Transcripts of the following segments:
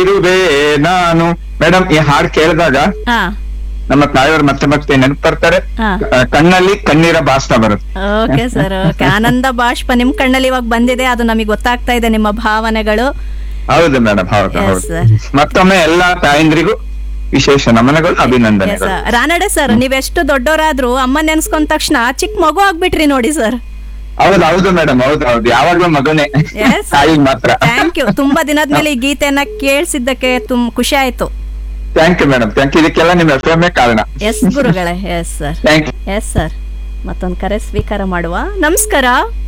ಕಾಯುತ್ತಿರುವೆ ನಾನು ಮೇಡಮ್ ಈ ಹಾಡ್ ಕೇಳಿದಾಗ ಹಾ ನಮ್ಮ ತಾಯಿಯವರು ಮತ್ತೆ ಮತ್ತೆ ನೆನಪು ಬರ್ತಾರೆ ಹಾ ಆ, ಕಣ್ಣಲ್ಲಿ ಕಣ್ಣೀರ ಭಾಷಣ ಬರುತ್ತೆ ಓಕೆ ಸರ್ ಓಕೆ ಆನಂದ ಬಾಷ್ಪ ನಿಮ್ ಕಣ್ಣಲ್ಲಿ ಇವಾಗ ಬಂದಿದೆ ಅದು ನಮಗೆ ಗೊತ್ತಾಗ್ತಾ ಇದೆ ನಿಮ್ಮ ಭಾವನೆಗಳು ಹೌದು ಮೇಡಮ್ ಹೌದು Yes, ಹೌದು sir. ಮತ್ತೊಮ್ಮೆ ಎಲ್ಲಾ ತಾಯಂದ್ರಿಗೂ ವಿಶೇಷ ನಮನಗಳು Yes, ಅಭಿನಂದನೆಗಳು sir. ರಾನಡೆ ಸರ್ ನೀವೆಷ್ಟು ದೊಡ್ಡವರಾದ್ರೂ ಅಮ್ಮ ನೆನ್ಸ್ಕೊಂಡ ತಕ್ಷಣ ಚಿಕ್ಕ ಮಗು ಆಗ್ಬಿಟ್ರಿ ನೋಡಿ ಸರ್ ಹೌದು ಹೌದು ಮೇಡಮ್ ಹೌದು ಹೌದು ಯಾವಾಗ್ಲೂ ಮಗನೇ Yes. ತಾಯಿ ಮಾತ್ರ ಥ್ಯಾಂಕ್ ಯು ತುಂಬಾ ದಿನದ ಮೇಲೆ ಈ ಗೀತೆಯನ್ನ ಕೇಳಿಸಿದ್ದಕ್ಕೆ ತುಂಬ ಖುಷಿ ಆಯ್ತು thank you madam thank you ಇದಕ್ಕೆಲ್ಲ ನಿಮ್ಮ ಎಫ್ ಕಾರಣ ಎಸ್ ಗುರುಗಳೇ yes sir thank you yes sir ಮತ್ತೊಂದು ಕರೆ ಸ್ವೀಕಾರ ಮಾಡುವ ನಮಸ್ಕಾರ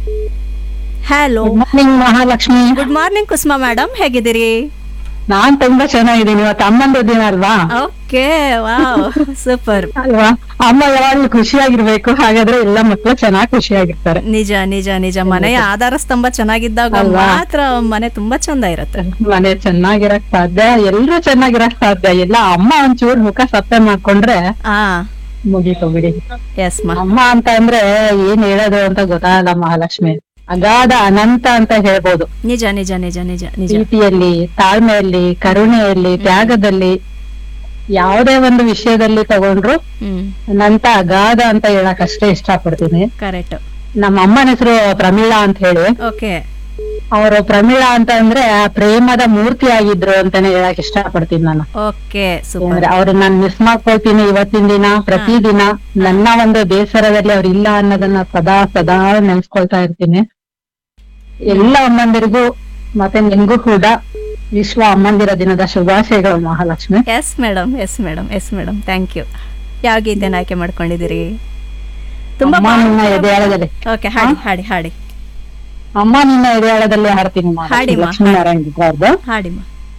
hello good morning Mahalakshmi good morning Kusuma madam ಹೇಗಿದ್ದೀರಿ ನಾನ್ ತುಂಬಾ ಚೆನ್ನಾಗಿದ್ದೀನಿ ಇವತ್ತು ಅಮ್ಮಂದು ದಿನ ಅಲ್ವಾ ಓಕೆ ವಾವ್ ಸೂಪರ್ ಅಲ್ವಾ ಅಮ್ಮ ಯಾವಾಗ್ಲೂ ಖುಷಿಯಾಗಿರ್ಬೇಕು ಹಾಗಾದ್ರೆ ಎಲ್ಲ ಮಕ್ಳು ಚೆನ್ನಾಗಿ ಖುಷಿಯಾಗಿರ್ತಾರೆ ನಿಜ ನಿಜ ನಿಜ ಮನೆಯ ಆಧಾರ ಸ್ತಂಭ ಚೆನ್ನಾಗಿದ್ದಾಗ ಅಲ್ವಾ? ಮಾತ್ರ ಮನೆ ತುಂಬಾ ಚಂದ ಇರುತ್ತೆ ಮನೆ ಚೆನ್ನಾಗಿರಕ್ ಸಾಧ್ಯ ಎಲ್ರೂ ಚೆನ್ನಾಗಿರಕ್ ಸಾಧ್ಯ ಇಲ್ಲ ಅಮ್ಮ ಒಂಚೂರ್ ಮುಖ ಸಪ್ಪೆ ಮಾಡ್ಕೊಂಡ್ರೆ ಹಾ ಮುಗೀತು ಬಿಡಿ ಎಸ್ ಮಾ ಅಮ್ಮ ಅಂತ ಅಂದ್ರೆ ಏನ್ ಹೇಳೋದು ಅಂತ ಗೊತ್ತಾಗಲ್ಲ ಮಹಾಲಕ್ಷ್ಮಿ ಅಗಾಧ ಅನಂತ ಅಂತ ಹೇಳ್ಬೋದು ನಿಜ ನಿಜ ನಿಜ ನಿಜ ನಿಜ ಪ್ರೀತಿಯಲ್ಲಿ ತಾಳ್ಮೆಯಲ್ಲಿ ಕರುಣೆಯಲ್ಲಿ ತ್ಯಾಗದಲ್ಲಿ ಯಾವುದೇ ಒಂದು ವಿಷಯದಲ್ಲಿ ತಗೊಂಡ್ರು ಹ್ಮ್ ಅನಂತ ಅಗಾಧ ಅಂತ ಹೇಳಕ್ ಅಷ್ಟೇ ಇಷ್ಟಪಡ್ತೀನಿ ಕರೆಕ್ಟ್ ನಮ್ಮ ಅಮ್ಮನ ಹೆಸರು ಪ್ರಮೀಳಾ ಅಂತ ಹೇಳಿ ಓಕೆ ಅವರು ಪ್ರಮೀಳಾ ಅಂತ ಅಂದ್ರೆ ಆ ಪ್ರೇಮದ ಮೂರ್ತಿ ಆಗಿದ್ರು ಅಂತಾನೆ ಹೇಳಕ್ ಇಷ್ಟಪಡ್ತೀನಿ ನಾನು ಓಕೆ ಸೂಪರ್ ಅಂದ್ರೆ ಅವ್ರು ನಾನ್ ಮಿಸ್ ಮಾಡ್ಕೊಳ್ತೀನಿ ಇವತ್ತಿನ ದಿನ ಪ್ರತಿದಿನ ನನ್ನ ಒಂದು ಬೇಸರದಲ್ಲಿ ಅವ್ರು ಇಲ್ಲ ಅನ್ನೋದನ್ನ ಸದಾ ಸದಾ ನೆನ್ಸ್ಕೊಳ್ತಾ ಇರ್ತೀನಿ ಎಲ್ಲ ಅಮ್ಮಂದಿರಿಗೂ ಮತ್ತೆ ನಿಮ್ಗೂ ಕೂಡ ವಿಶ್ವ ಅಮ್ಮಂದಿರ ದಿನದ ಶುಭಾಶಯಗಳು Mahalakshmi yes madam yes madam yes madam thank you ಯಾವ ಗೀತೆನ ಆಯ್ಕೆ ಮಾಡ್ಕೊಂಡಿದ್ದೀರಿ ತುಂಬಾ ಅಮ್ಮ ನಿನ್ನ ಎದೆಯಾಳದಲ್ಲಿ ಓಕೆ ಹಾಡಿ ಹಾಡಿ ಹಾಡಿ ಅಮ್ಮ ನಿನ್ನ ಎದೆಯಾಳದಲ್ಲಿ ಹಾಡ್ತೀನಿ ಮಹಾಲಕ್ಷ್ಮಿ. ಹಾಡಿಮ್ಮ. ಲಕ್ಷ್ಮೀನಾರಾಯಣ ಅವ್ರದ್ದು ಹಾಡಿಮ್ಮ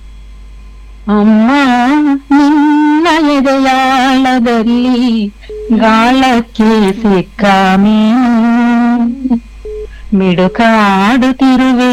ಅಮ್ಮ ನಿನ್ನ ಎದೆಯಾಳದಲ್ಲಿ ಗಾಳಕ್ಕೆ ಸಿಕ್ಕ ಮೀನು ಮಿಡುಕಾಡುತ್ತಿರುವೆ